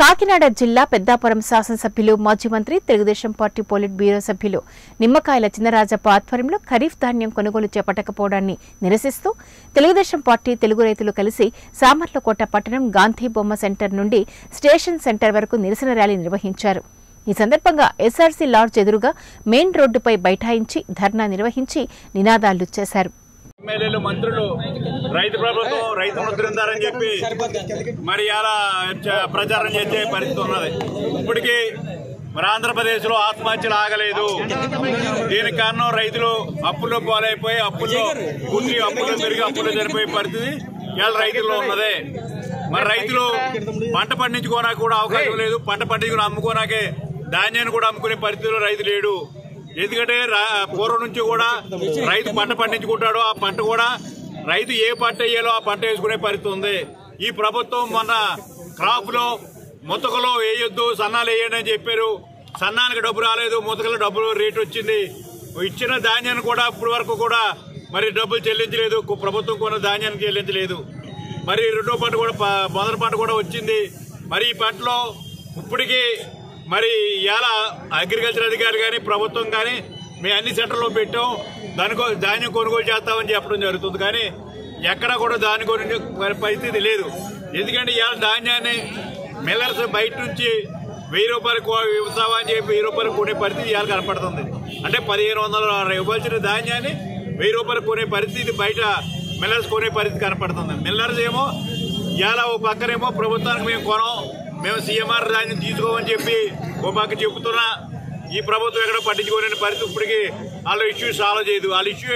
కాకినాడ జిల్లా పెద్దాపురం శాసనసభ్యులు మాజీ మంత్రి తెలుగుదేశం పార్టీ పోలిట్ బ్యూరో సభ్యులు నిమ్మకాయల చిన్నరాజప్ప ఆధ్వర్యంలో ఖరీఫ్ ధాన్యం కొనుగోలు చేపట్టకపోవడాన్ని నిరసిస్తూ తెలుగుదేశం పార్టీ తెలుగు రైతులు కలిసి సామర్లకోట పట్టణం గాంధీ బొమ్మ సెంటర్ నుండి స్టేషన్ సెంటర్ వరకు నిరసన ర్యాలీ నిర్వహించారు ఈ సందర్భంగా ఎస్ఆర్సీ లాడ్జ్ ఎదురుగా మెయిన్ రోడ్డుపై బైఠాయించి ధర్నా నిర్వహించి నినాదాలు చేశారు ఎమ్మెల్యేలు మంత్రులు రైతు ప్రభుత్వం రైతు ముద్రిందారని చెప్పి మరి అలా చ- ప్రచారం చేసే పరిస్థితి ఉన్నది ఇప్పటికీ మరి ఆంధ్రప్రదేశ్ లో ఆత్మహత్యలు ఆగలేదు దీనికి కారణం రైతులు అప్పుల్లో పాలైపోయి అప్పుల్లో పుట్టి అప్పుల్లో పెరిగి అప్పుల్లో చనిపోయే పరిస్థితి ఇవాళ రైతుల్లో ఉన్నదే మరి రైతులు పంట పండించుకోవడానికి కూడా అవకాశం లేదు పంట పండించుకుని అమ్ముకోనాకే ధాన్యాన్ని కూడా అమ్ముకునే పరిస్థితిలో రైతు లేడు ఎందుకంటే రా- పూర్వం నుంచి కూడా రైతు పంట పండించుకుంటాడు ఆ పంట కూడా రైతు ఏ పంట వేయాలో ఆ పంట వేసుకునే పరిస్థితి ఉంది ఈ ప్రభుత్వం మొన్న క్రాప్ లో ముతకలో వేయొద్దు సన్నాలు వేయండి అని చెప్పారు సన్నానికి డబ్బు రాలేదు ముతకలో డబ్బులు రేటు వచ్చింది ఇచ్చిన ధాన్యాన్ని కూడా ఇప్పటి వరకు కూడా మరి డబ్బులు చెల్లించలేదు కు- ప్రభుత్వం కొన్న ధాన్యానికి చెల్లించలేదు మరి రెండో పంట కూడా ప- మొదటి పంట కూడా వచ్చింది మరి ఈ పంటలో ఇప్పటికీ మరి ఇవాళ అగ్రికల్చర్ అధికారులు కానీ ప్రభుత్వం కానీ మేము అన్ని సెంటర్లో పెట్టాం దానికో ధాన్యం కొనుగోలు చేస్తామని చెప్పడం జరుగుతుంది కానీ ఎక్కడా కూడా దాని కొనుగోలు మరి పరిస్థితి లేదు ఎందుకంటే ఇవాళ ధాన్యాన్ని మిల్లర్స్ బయట నుంచి వెయ్యి రూపాయలు కో- ఇస్తావా అని చెప్పి వెయ్యి రూపాయలు కొనే పరిస్థితి ఇవాళ కనపడుతుంది అంటే పదిహేను వందల ఇవ్వాల్సిన ధాన్యాన్ని వెయ్యి రూపాయలు కొనే పరిస్థితి బయట మిల్లర్స్ కొనే పరిస్థితి కనపడుతుంది మిల్లర్స్ ఏమో ఇవాళ ఓ పక్కనేమో ప్రభుత్వానికి మేము కొనం మేము సీఎంఆర్ దాన్ని తీసుకోమని చెప్పి ఓ పక్క చెబుతున్నా ఈ ప్రభుత్వం ఎక్కడ పట్టించుకోలేని పరిస్థితి ఇప్పటికీ వాళ్ళ ఇష్యూ సాల్వ్ చేయదు వాళ్ళ ఇష్యూ